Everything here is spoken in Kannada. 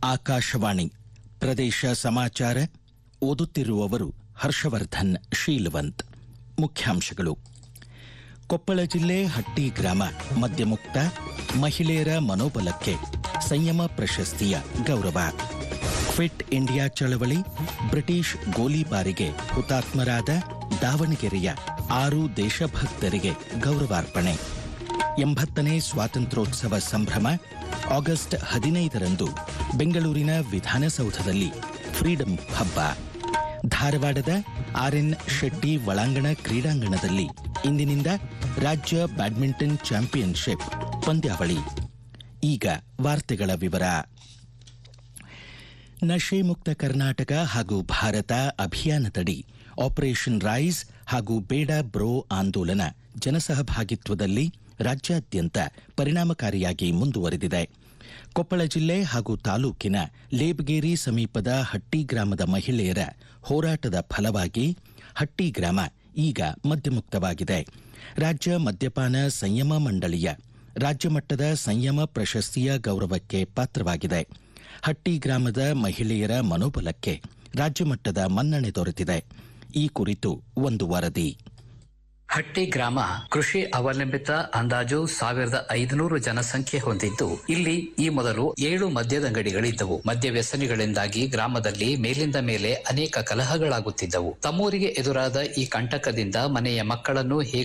ಆಕಾಶವಾಣಿ ಪ್ರದೇಶ ಸಮಾಚಾರ ಓದುತ್ತಿರುವವರು ಹರ್ಷವರ್ಧನ್ ಶೀಲವಂತ್ ಮುಖ್ಯಾಂಶಗಳು ಕೊಪ್ಪಳ ಜಿಲ್ಲೆ ಹಟ್ಟಿ ಗ್ರಾಮ ಮದ್ಯಮುಕ್ತ ಮಹಿಳೆಯರ ಮನೋಬಲಕ್ಕೆ ಸಂಯಮ ಪ್ರಶಸ್ತಿಯ ಗೌರವ ಕ್ವಿಟ್ ಇಂಡಿಯಾ ಚಳವಳಿ ಬ್ರಿಟಿಷ್ ಗೋಲಿಬಾರಿಗೆ ಹುತಾತ್ಮರಾದ ದಾವಣಗೆರೆಯ ಆರು ದೇಶಭಕ್ತರಿಗೆ ಗೌರವಾರ್ಪಣೆ ಎಂಬತ್ತನೇ ಸ್ವಾತಂತ್ರ್ಯೋತ್ಸವ ಸಂಭ್ರಮ ಆಗಸ್ಟ್ ಹದಿನೈದರಂದು ಬೆಂಗಳೂರಿನ ವಿಧಾನಸೌಧದಲ್ಲಿ ಫ್ರೀಡಂ ಹಬ್ಬ ಧಾರವಾಡದ ಆರ್ಎನ್ ಶೆಟ್ಟಿ ಒಳಾಂಗಣ ಕ್ರೀಡಾಂಗಣದಲ್ಲಿ ಇಂದಿನಿಂದ ರಾಜ್ಯ ಬ್ಯಾಡ್ಮಿಂಟನ್ ಚಾಂಪಿಯನ್ಶಿಪ್ ಪಂದ್ಯಾವಳಿ ಈಗ ವಾರ್ತೆಗಳ ವಿವರ ನಶೆ ಮುಕ್ತ ಕರ್ನಾಟಕ ಹಾಗೂ ಭಾರತ ಅಭಿಯಾನದಡಿ ಆಪರೇಷನ್ ರೈಸ್ ಹಾಗೂ ಬೇಡ ಬ್ರೋ ಆಂದೋಲನ ಜನಸಹಭಾಗಿತ್ವದಲ್ಲಿ ರಾಜ್ಯಾದ್ಯಂತ ಪರಿಣಾಮಕಾರಿಯಾಗಿ ಮುಂದುವರೆದಿದೆ ಕೊಪ್ಪಳ ಜಿಲ್ಲೆ ಹಾಗೂ ತಾಲೂಕಿನ ಲೇಬ್ಗೇರಿ ಸಮೀಪದ ಹಟ್ಟಿ ಗ್ರಾಮದ ಮಹಿಳೆಯರ ಹೋರಾಟದ ಫಲವಾಗಿ ಹಟ್ಟಿ ಗ್ರಾಮ ಈಗ ಮದ್ಯಮುಕ್ತವಾಗಿದೆ ರಾಜ್ಯ ಮದ್ಯಪಾನ ಸಂಯಮ ಮಂಡಳಿಯ ರಾಜ್ಯ ಮಟ್ಟದ ಸಂಯಮ ಪ್ರಶಸ್ತಿಯ ಗೌರವಕ್ಕೆ ಪಾತ್ರವಾಗಿದೆ ಹಟ್ಟಿ ಗ್ರಾಮದ ಮಹಿಳೆಯರ ಮನೋಬಲಕ್ಕೆ ರಾಜ್ಯ ಮಟ್ಟದ ಮನ್ನಣೆ ದೊರೆತಿದೆ ಈ ಕುರಿತು ಒಂದು ವರದಿ ಹಟ್ಟಿ ಗ್ರಾಮ ಕೃಷಿ ಅವಲಂಬಿತ ಅಂದಾಜು ಸಾವಿರದ ಐದುನೂರು ಜನಸಂಖ್ಯೆ ಹೊಂದಿದ್ದು ಇಲ್ಲಿ ಈ ಮೊದಲು ಏಳು ಮದ್ಯದಂಗಡಿಗಳಿದ್ದವು ಮದ್ಯ ವ್ಯಸನಿಗಳಿಂದಾಗಿ ಗ್ರಾಮದಲ್ಲಿ ಮೇಲಿಂದ ಮೇಲೆ ಅನೇಕ ಕಲಹಗಳಾಗುತ್ತಿದ್ದವು ತಮ್ಮೂರಿಗೆ ಎದುರಾದ ಈ ಕಂಟಕದಿಂದ ಮನೆಯ ಮಕ್ಕಳನ್ನು ಹೇಗೆ